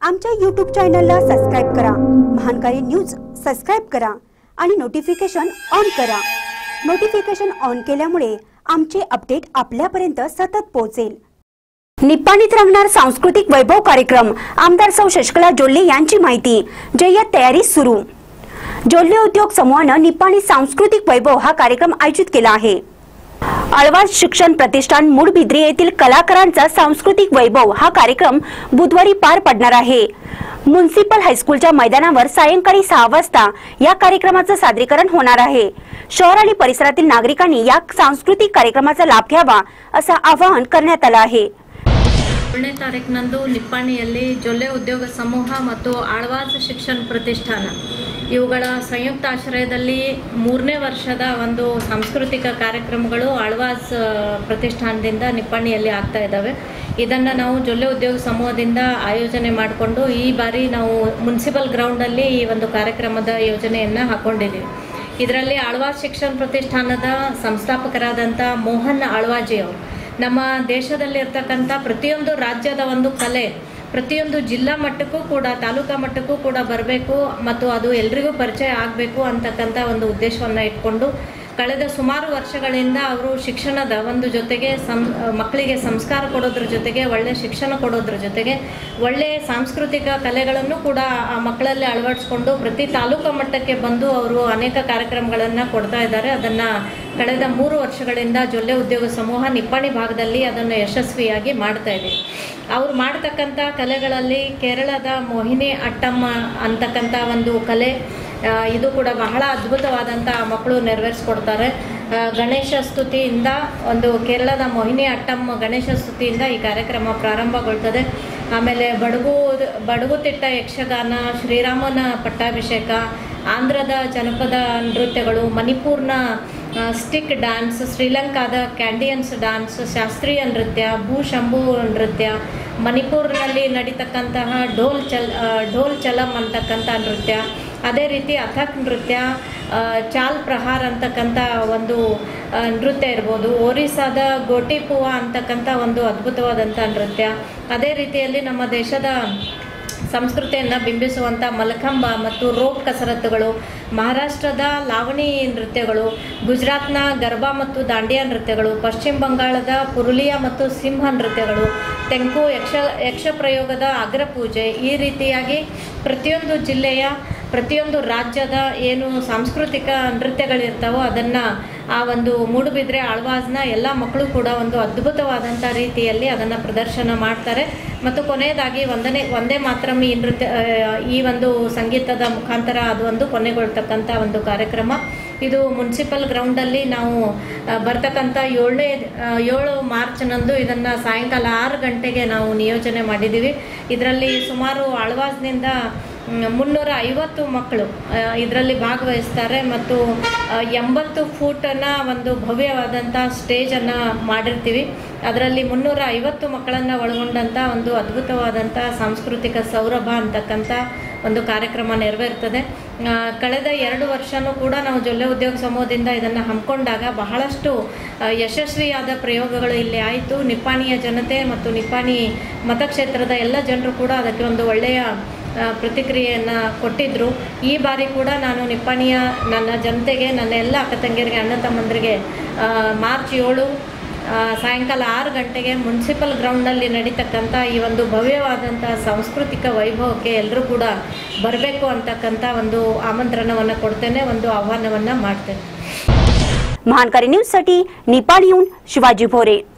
आमच्या यूट्यूब चॅनलला सबस्क्राईब करा महानकारी न्यूज सबस्क्राईब करा आणि नोटिफिकेशन ऑन करा नोटिफिकेशन ऑन केल्यामुळे आमचे अपडेट आपल्यापर्यंत सतत पोहोचेल निप्पाणीत रंगणार सांस्कृतिक वैभव कार्यक्रम आमदार सौ शशिकला जोल्ले यांची माहिती जय्यत तयारी सुरू जोल्ले उद्योग समूहानं निप्पाणी सांस्कृतिक वैभव हा कार्यक्रम आयोजित केला आहे आळवास शिक्षण प्रतिष्ठान मूडबिद्री येथील कलाकारांचा सांस्कृतिक वैभव हा कार्यक्रम बुधवारी पार पडणार आहे म्युन्सिपल हायस्कूलच्या मैदानावर सायंकाळी सहा वाजता या कार्यक्रमाचं सादरीकरण होणार आहे शहर आणि परिसरातील नागरिकांनी या सांस्कृतिक कार्यक्रमाचा लाभ घ्यावा असं आवाहन करण्यात आलं आहे ಏಳನೇ ತಾರೀಕಿನಂದು ನಿಪ್ಪಾಣಿಯಲ್ಲಿ ಜೊಲ್ಲೆ ಉದ್ಯೋಗ ಸಮೂಹ ಮತ್ತು ಆಳ್ವಾಸ್ ಶಿಕ್ಷಣ ಪ್ರತಿಷ್ಠಾನ ಇವುಗಳ ಸಂಯುಕ್ತ ಆಶ್ರಯದಲ್ಲಿ ಮೂರನೇ ವರ್ಷದ ಒಂದು ಸಾಂಸ್ಕೃತಿಕ ಕಾರ್ಯಕ್ರಮಗಳು ಆಳ್ವಾಸ್ ಆ, ಪ್ರತಿಷ್ಠಾನದಿಂದ ನಿಪ್ಪಾಣಿಯಲ್ಲಿ ಆಗ್ತಾ ಇದ್ದಾವೆ ಇದನ್ನು ನಾವು ಜೊಲ್ಲೆ ಉದ್ಯೋಗ ಸಮೂಹದಿಂದ ಆಯೋಜನೆ ಮಾಡಿಕೊಂಡು ಈ ಬಾರಿ ನಾವು ಮುನ್ಸಿಪಲ್ ಗ್ರೌಂಡಲ್ಲಿ ಈ ಒಂದು ಕಾರ್ಯಕ್ರಮದ ಯೋಜನೆಯನ್ನು ಹಾಕ್ಕೊಂಡಿದ್ದೀವಿ ಇದರಲ್ಲಿ ಆಳ್ವಾಸ್ ಶಿಕ್ಷಣ ಪ್ರತಿಷ್ಠಾನದ ಸಂಸ್ಥಾಪಕರಾದಂಥ ಮೋಹನ್ ಆಳ್ವಾಜಿ ಅವರು ನಮ್ಮ ದೇಶದಲ್ಲಿರ್ತಕ್ಕಂಥ ಪ್ರತಿಯೊಂದು ರಾಜ್ಯದ ಒಂದು ಕಲೆ ಪ್ರತಿಯೊಂದು ಜಿಲ್ಲಾ ಮಟ್ಟಕ್ಕೂ ಕೂಡ ತಾಲೂಕಾ ಮಟ್ಟಕ್ಕೂ ಕೂಡ ಬರಬೇಕು ಮತ್ತು ಅದು ಎಲ್ರಿಗೂ ಪರಿಚಯ ಆಗಬೇಕು ಅಂತಕ್ಕಂಥ ಒಂದು ಉದ್ದೇಶವನ್ನು ಇಟ್ಕೊಂಡು ಕಳೆದ ಸುಮಾರು ವರ್ಷಗಳಿಂದ ಅವರು ಶಿಕ್ಷಣದ ಒಂದು ಜೊತೆಗೆ ಸಂ ಮಕ್ಕಳಿಗೆ ಸಂಸ್ಕಾರ ಕೊಡೋದ್ರ ಜೊತೆಗೆ ಒಳ್ಳೆಯ ಶಿಕ್ಷಣ ಕೊಡೋದ್ರ ಜೊತೆಗೆ ಒಳ್ಳೆಯ ಸಾಂಸ್ಕೃತಿಕ ಕಲೆಗಳನ್ನು ಕೂಡ ಆ ಮಕ್ಕಳಲ್ಲಿ ಅಳವಡಿಸ್ಕೊಂಡು ಪ್ರತಿ ತಾಲೂಕು ಮಟ್ಟಕ್ಕೆ ಬಂದು ಅವರು ಅನೇಕ ಕಾರ್ಯಕ್ರಮಗಳನ್ನು ಕೊಡ್ತಾ ಇದ್ದಾರೆ ಅದನ್ನು ಕಳೆದ ಮೂರು ವರ್ಷಗಳಿಂದ ಜೊಲ್ಲೆ ಉದ್ಯೋಗ ಸಮೂಹ ನಿಪ್ಪಾಣಿ ಭಾಗದಲ್ಲಿ ಅದನ್ನು ಯಶಸ್ವಿಯಾಗಿ ಮಾಡ್ತಾ ಇದೆ ಅವ್ರು ಮಾಡ್ತಕ್ಕಂಥ ಕಲೆಗಳಲ್ಲಿ ಕೇರಳದ ಮೋಹಿನಿ ಅಟ್ಟಮ್ಮ ಅಂತಕ್ಕಂಥ ಒಂದು ಕಲೆ ಆ, ಇದು ಕೂಡ ಬಹಳ ಅದ್ಭುತವಾದಂಥ ಮಕ್ಕಳು ನೆರವೇರಿಸ್ಕೊಡ್ತಾರೆ ಆ, ಗಣೇಶ ಸ್ತುತಿಯಿಂದ ಒಂದು ಕೇರಳದ ಮೋಹಿನಿ ಅಟ್ಟಮ್ಮ ಗಣೇಶ ಸ್ತುತಿಯಿಂದ ಈ ಕಾರ್ಯಕ್ರಮ ಪ್ರಾರಂಭಗೊಳ್ತದೆ ಆಮೇಲೆ ಬಡಗು ಬಡಗುತಿಟ್ಟ ಯಕ್ಷಗಾನ ಶ್ರೀರಾಮನ ಪಟ್ಟಾಭಿಷೇಕ ಆಂಧ್ರದ ಜನಪದ ನೃತ್ಯಗಳು ಮಣಿಪೂರ್ನ ಆ, ಸ್ಟಿಕ್ ಡ್ಯಾನ್ಸ್ ಶ್ರೀಲಂಕಾದ ಕ್ಯಾಂಡಿಯನ್ಸ್ ಡ್ಯಾನ್ಸ್ ಶಾಸ್ತ್ರೀಯ ನೃತ್ಯ ಭೂಶಂಭು ನೃತ್ಯ ಮಣಿಪೂರ್ನಲ್ಲಿ ನಡೀತಕ್ಕಂತಹ ಢೋಲ್ ಚಲ್ ಆ, ಢೋಲ್ ಚಲಂ ಅಂತಕ್ಕಂಥ ನೃತ್ಯ ಅದೇ ರೀತಿ ಅಥಕ್ ನೃತ್ಯ ಆ, ಚಾಲ್ ಪ್ರಹಾರ್ ಅಂತಕ್ಕಂಥ ಒಂದು ಆ, ನೃತ್ಯ ಇರ್ಬೋದು ಒರಿಸ್ಸಾದ ಗೋಟಿಪುವ ಅಂತಕ್ಕಂಥ ಒಂದು ಅದ್ಭುತವಾದಂಥ ನೃತ್ಯ ಅದೇ ರೀತಿಯಲ್ಲಿ ನಮ್ಮ ದೇಶದ ಸಂಸ್ಕೃತಿಯನ್ನು ಬಿಂಬಿಸುವಂಥ ಮಲಖಂಬ ಮತ್ತು ರೋಪ್ ಕಸರತ್ತುಗಳು ಮಹಾರಾಷ್ಟ್ರದ ಲಾವಣಿ ನೃತ್ಯಗಳು ಗುಜರಾತ್ನ ಗರ್ಬಾ ಮತ್ತು ದಾಂಡಿಯಾ ನೃತ್ಯಗಳು ಪಶ್ಚಿಮ ಬಂಗಾಳದ ಪುರುಲಿಯಾ ಮತ್ತು ಸಿಂಹ ನೃತ್ಯಗಳು ತೆಂಕು ಯಕ್ಷ ಯಕ್ಷ ಪ್ರಯೋಗದ ಅಗ್ರಪೂಜೆ ಈ ರೀತಿಯಾಗಿ ಪ್ರತಿಯೊಂದು ಜಿಲ್ಲೆಯ ಪ್ರತಿಯೊಂದು ರಾಜ್ಯದ ಏನು ಸಾಂಸ್ಕೃತಿಕ ನೃತ್ಯಗಳಿರ್ತಾವೋ ಅದನ್ನು ಆ ಒಂದು ಮೂಡುಬಿದ್ರೆ ಆಳ್ವಾಸ್ನ ಎಲ್ಲ ಮಕ್ಕಳು ಕೂಡ ಒಂದು ಅದ್ಭುತವಾದಂಥ ರೀತಿಯಲ್ಲಿ ಅದನ್ನು ಪ್ರದರ್ಶನ ಮಾಡ್ತಾರೆ ಮತ್ತು ಕೊನೆಯದಾಗಿ ಒಂದನೇ ಒಂದೇ ಮಾತ್ರ ಈ ನೃತ್ಯ ಆ, ಈ ಒಂದು ಸಂಗೀತದ ಮುಖಾಂತರ ಅದು ಒಂದು ಕೊನೆಗೊಳ್ತಕ್ಕಂಥ ಒಂದು ಕಾರ್ಯಕ್ರಮ ಇದು ಮುನ್ಸಿಪಲ್ ಗ್ರೌಂಡಲ್ಲಿ ನಾವು ಆ, ಬರ್ತಕ್ಕಂಥ ಏಳನೇ ಆ, ಏಳು ಮಾರ್ಚ್ನಂದು ಇದನ್ನು ಸಾಯಂಕಾಲ ಆರು ಗಂಟೆಗೆ ನಾವು ನಿಯೋಜನೆ ಮಾಡಿದ್ದೀವಿ ಇದರಲ್ಲಿ ಸುಮಾರು ಆಳ್ವಾಸ್ನಿಂದ ಮ್, ಮುನ್ನೂರ ಐವತ್ತು ಮಕ್ಕಳು ಇದರಲ್ಲಿ ಭಾಗವಹಿಸ್ತಾರೆ ಮತ್ತು ಆ, ಎಂಬತ್ತು ಫೂಟನ್ನು ಒಂದು ಭವ್ಯವಾದಂಥ ಸ್ಟೇಜನ್ನು ಮಾಡಿರ್ತೀವಿ ಅದರಲ್ಲಿ ಮುನ್ನೂರ ಐವತ್ತು ಮಕ್ಕಳನ್ನು ಒಳಗೊಂಡಂಥ ಒಂದು ಅದ್ಭುತವಾದಂಥ ಸಾಂಸ್ಕೃತಿಕ ಸೌರಭ ಅಂತಕ್ಕಂಥ ಒಂದು ಕಾರ್ಯಕ್ರಮ ನೆರವೇರ್ತದೆ ಆ, ಕಳೆದ ಎರಡು ವರ್ಷನೂ ಕೂಡ ನಾವು ಜೊಲ್ಲೆ ಉದ್ಯೋಗ ಸಮೂಹದಿಂದ ಇದನ್ನು ಹಮ್ಮಿಕೊಂಡಾಗ ಬಹಳಷ್ಟು ಆ, ಯಶಸ್ವಿಯಾದ ಪ್ರಯೋಗಗಳು ಇಲ್ಲಿ ಆಯಿತು ನಿಪ್ಪಾಣಿಯ ಜನತೆ ಮತ್ತು ನಿಪ್ಪಾಣಿ ಮತಕ್ಷೇತ್ರದ ಎಲ್ಲ ಜನರು ಕೂಡ ಅದಕ್ಕೆ ಒಂದು ಒಳ್ಳೆಯ ಆ, ಪ್ರತಿಕ್ರಿಯೆಯನ್ನು ಕೊಟ್ಟಿದ್ದರು ಈ ಬಾರಿ ಕೂಡ ನಾನು ನಿಪ್ಪಾಣಿಯ ನನ್ನ ಜನತೆಗೆ ನನ್ನ ಎಲ್ಲ ಅಕ್ಕ ತಂಗಿಯರಿಗೆ ಅಣ್ಣ ತಮ್ಮಂದರಿಗೆ ಆ, ಮಾರ್ಚ್ ಏಳು ಆ, ಸಾಯಂಕಾಲ ಆರು ಗಂಟೆಗೆ ಮುನ್ಸಿಪಲ್ ಗ್ರೌಂಡ್ನಲ್ಲಿ ನಡೀತಕ್ಕಂಥ ಈ ಒಂದು ಭವ್ಯವಾದಂಥ ಸಾಂಸ್ಕೃತಿಕ ವೈಭವಕ್ಕೆ ಎಲ್ಲರೂ ಕೂಡ ಬರಬೇಕು ಅಂತಕ್ಕಂಥ ಒಂದು ಆಮಂತ್ರಣವನ್ನು ಕೊಡ್ತೇನೆ ಒಂದು ಆಹ್ವಾನವನ್ನು ಮಾಡ್ತೇನೆ महानकारी न्यूज साठी निपाणीहून शिवाजी भोरे